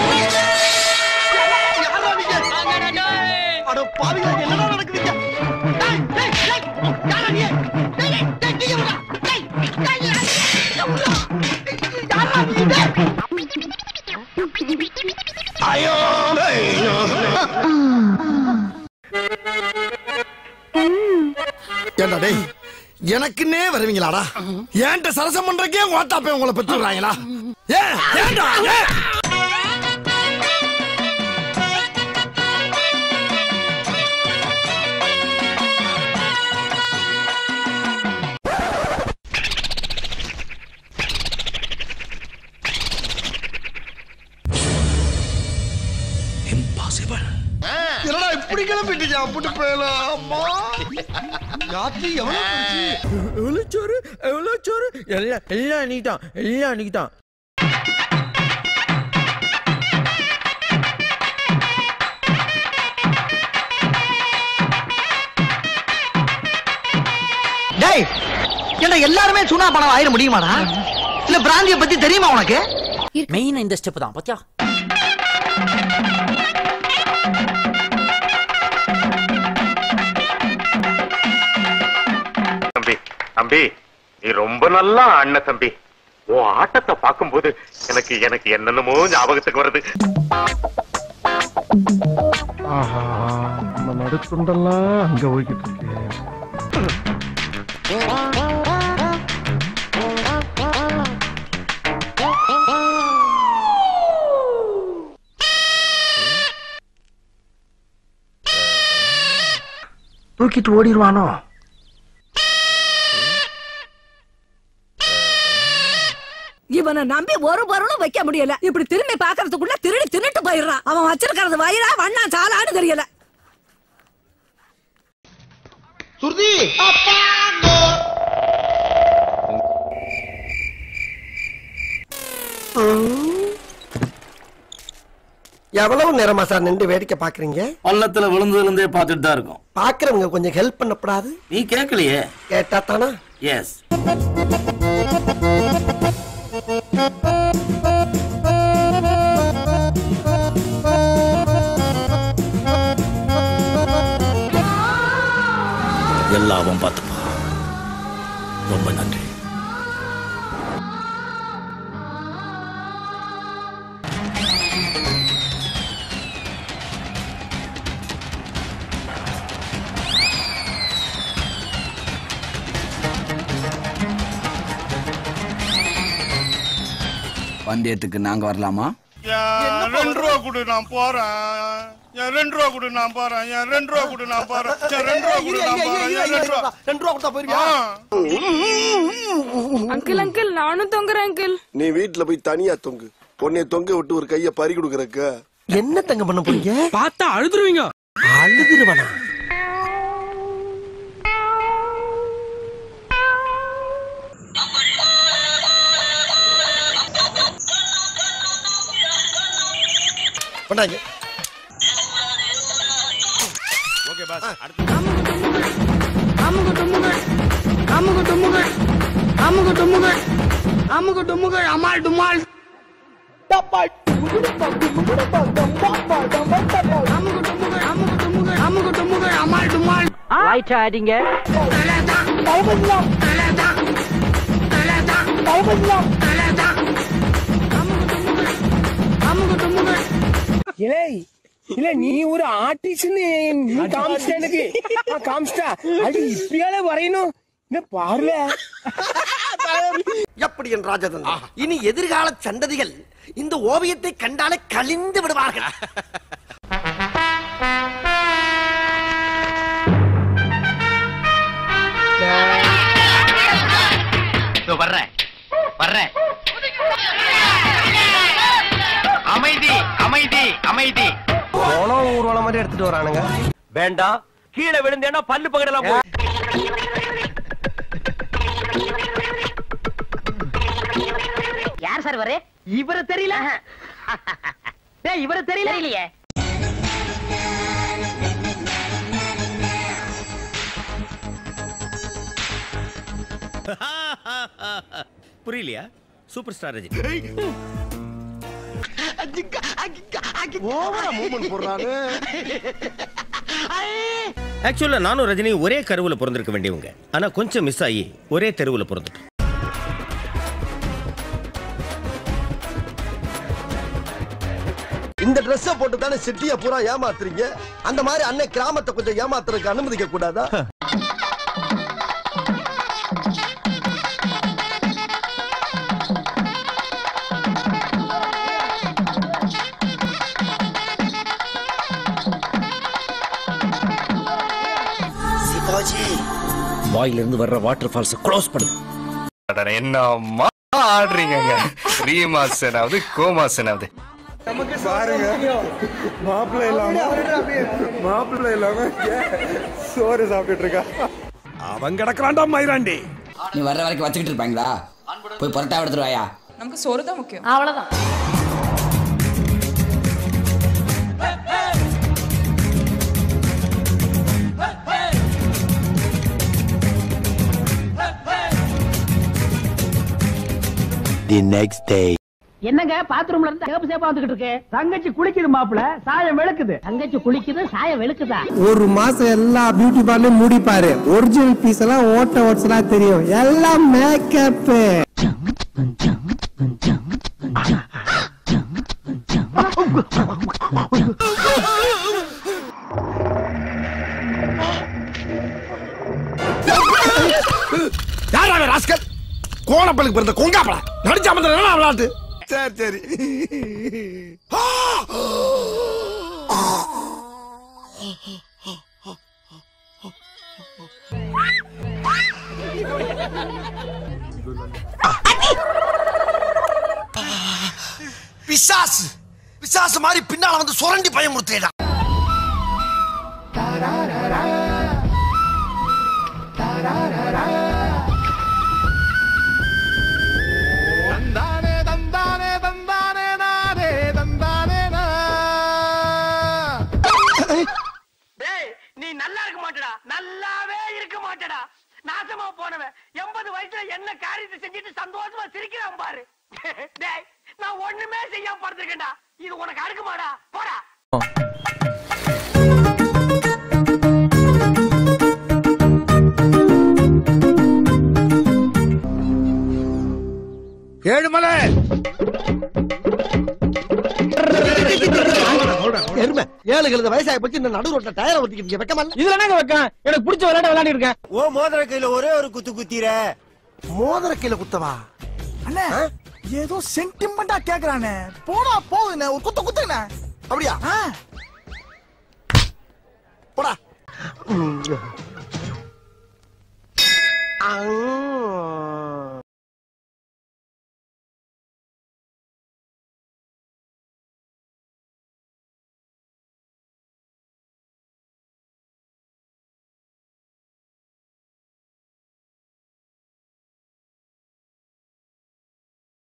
யாரா நீங்க? அட பாவிகளா, என்னடா நடக்குதுங்க? டேய், டேய், டேய், யாரா நீ? டேய், டேய், டேய், நீங்க விட்றா. டேய், டேய், நீங்க விட்றா. யாரா நீ? டேய். ஐயோ ஏண்டா டேய் எனக்குன்னே வருவீங்களாடா ஏன்ட்ட சரசம் பண்றக்கே ஓட்டாப்பே உங்களை பெற்று விடுறாங்களா ஏன் ஏன்டா ஏன் என்னடா இப்படி கிளம்பிட்டீங்க அப்படி போயலாம் அம்மா காத்து எவ்வளவு பெருசு? எவ்வளோ சோறு எவ்வளோ சோறு எல்லாம் எல்லாம் நீ தான் எல்லாம் நீ தான் டேய் என்ன எல்லாருமே சுனா பணம் ஆயிர முடியுமாடா இல்ல பிராந்திய பத்தி தெரியுமா உனக்கு மெயின் இந்த ஸ்டெப் தான் பாத்தியா தம்பி தம்பி நீ ரொம்ப நல்லா ஆடின தம்பி உன் ஆட்டத்தை பார்க்கும்போது எனக்கு எனக்கு என்னென்னமோ ஞாபகத்துக்கு வருது ஆஹா நம்ம நடுத்துண்டெல்லாம் அங்க போய்கிட்டு இருக்கு தூக்கிட்டு ஓடிடுவானோ இவனை நம்பி ஒரு பொருளும் வைக்க முடியல இப்படி திரும்பி பாக்குறதுக்குள்ள திருடி தின்னுட்டு போயிடுறான் அவன் வச்சிருக்கிறது வயிறா வண்ணா சாலான்னு தெரியல சுருதி எவ்வளவு நேரமா சார் நின்று வேடிக்கை பாக்குறீங்க பள்ளத்துல விழுந்ததுல இருந்தே பார்த்துட்டு தான் இருக்கோம் பாக்குறவங்க கொஞ்சம் ஹெல்ப் பண்ணப்படாது நீ கேட்கலையே கேட்டா தானா எஸ் எல்லாம் பார்த்துப்பா ரொம்ப நன்றி பந்தயத்துக்கு நாங்க வரலாமா ரெண்டு ரூபா கொடு நான் போறேன் என் ரெண்டு ரூபா கொடு நான் போறேன் என் ரெண்டு ரூபா கொடு நான் போறேன் என் ரெண்டு ரூபா கொடு நான் போறேன் என் ரெண்டு ரூபா ரெண்டு ரூபா கொடுத்தா போயிருவியா அங்கிள் அங்கிள் நானும் தொங்குறேன் அங்கிள் நீ வீட்டுல போய் தனியா தொங்கு உன்னைய தொங்க விட்டு ஒரு கைய பறி கொடுக்கறக்க என்ன தங்க பண்ண போறீங்க பார்த்தா அழுதுருவீங்க அழுதுருவனா கொண்டாங்க ஓகே பாஸ் அமுக டுமுகள் அமுக டுமுகள் அமுக டுமுகள் அமுக டுமுகள் அமால் டுமால் அமுக டுமுகள் அமுக டுமுகள் அமுக டுமுகள் அமால் டுமால் லைட் அடிங்க இலே இல்ல நீ ஒரு ஆர்டிஸ்ட்னு நீ காமிச்சிட்ட எனக்கு நான் காமிச்சிட்டா அது இப்பயால வரையணும் இந்த பாருல எப்படி என் ராஜதந்திரா இனி எதிர்கால சந்ததிகள் இந்த ஓவியத்தை கண்டாலே கலிந்து விடுவார்கள் வர்றேன் வர்றேன் அமைதி அமைதி அமைதி போனோம் ஊர்வலம் மாதிரி எடுத்துட்டு வரானுங்க வேண்டாம் கீழே விழுந்தேன்னா பல்லு பகடலாம் போ யார் சார் வரு இவரை தெரியல டேய் இவரை தெரியல இல்லையே புரியலையா சூப்பர் ஸ்டார் ரஜினி ஓவரா மூவ்மெண்ட் போடுறானே ஆக்சுவலா நானும் ரஜினி ஒரே கருவுல பிறந்திருக்க வேண்டியவங்க ஆனா கொஞ்சம் மிஸ் ஆகி ஒரே தெருவுல பிறந்துட்டோம் இந்த ட்ரெஸ்ஸ போட்டு தானே சிட்டிய பூரா ஏமாத்துறீங்க அந்த மாதிரி அன்னை கிராமத்தை கொஞ்சம் ஏமாத்துறதுக்கு அனுமதிக்க கூடாதா வாயிலிருந்து வர்ற வாட்டர் ஃபால்ஸ் க்ளோஸ் பண்ணு என்னம்மா ஆடுறீங்க ரீமாசனாவது கோமாசனாவது பாருங்க மாப்பிள்ளை இல்லாம மாப்பிள்ளை இல்லாம சோறு சாப்பிட்டுட்டு இருக்கா அவன் கிடக்குறான்டா மயிராண்டி நீ வர்ற வரைக்கும் வச்சுக்கிட்டு இருப்பாங்களா போய் புரட்டா எடுத்துட்டு வாயா நமக்கு சோறு தான் முக்கியம் அவ்வளவுதான் தி நெக்ஸ்ட் டே என்னங்க பாத்ரூம்ல இருந்து சேப்பு சேப்பா வந்துகிட்டு இருக்கு தங்கச்சி குளிக்குது மாப்பிள சாயம் வெளுக்குது தங்கச்சி குளிக்குது சாயம் வெளுக்குதா ஒரு மாசம் எல்லா பியூட்டி பார்லரும் மூடிப்பாரு ஒரிஜினல் பீஸ் எல்லாம் ஓட்ட ஓட்ஸ்லாம் தெரியும் எல்லாம் மேக்கப் யாரா அவன் ராஸ்கல் கோணப்பலுக்கு பிறந்த கொங்காப்படா நடிச்சா மந்திரம் என்ன விளையாட்டு சரி சரி பிசாசு பிசாசு மாதிரி பின்னால வந்து சுரண்டி பயமுறுத்தேடா தந்தானே தந்தானே தந்தானே நானே தந்தானே டேய் நீ நல்லா இருக்க மாட்டடா நல்லாவே இருக்க மாட்டடா நாசமா போனவன் எண்பது வயசுல என்ன காரியத்தை செஞ்சுட்டு சந்தோஷமா சிரிக்கிறான் பாரு டேய் நான் ஒண்ணுமே செய்யாம படுத்திருக்கேன்டா இது உனக்கு அடுக்குமாடா போடா ஏழுமலை எருமை ஏழு கழுத வயசாகி போச்சு இந்த நடு ரோட்ல டயரை ஒட்டிக்கிட்டு வைக்கமா இதுல என்னங்க வைக்கேன் எனக்கு பிடிச்ச விளையாட்டு விளையாடி இருக்கேன் ஓ மோதிர கையில ஒரே ஒரு குத்து குத்திர மோதிர கையில குத்தவா அண்ணே ஏதோ சென்டிமெண்டா கேக்குறானே போடா போகுதுண்ணே ஒரு குத்து குத்துண்ணே அப்படியா போடா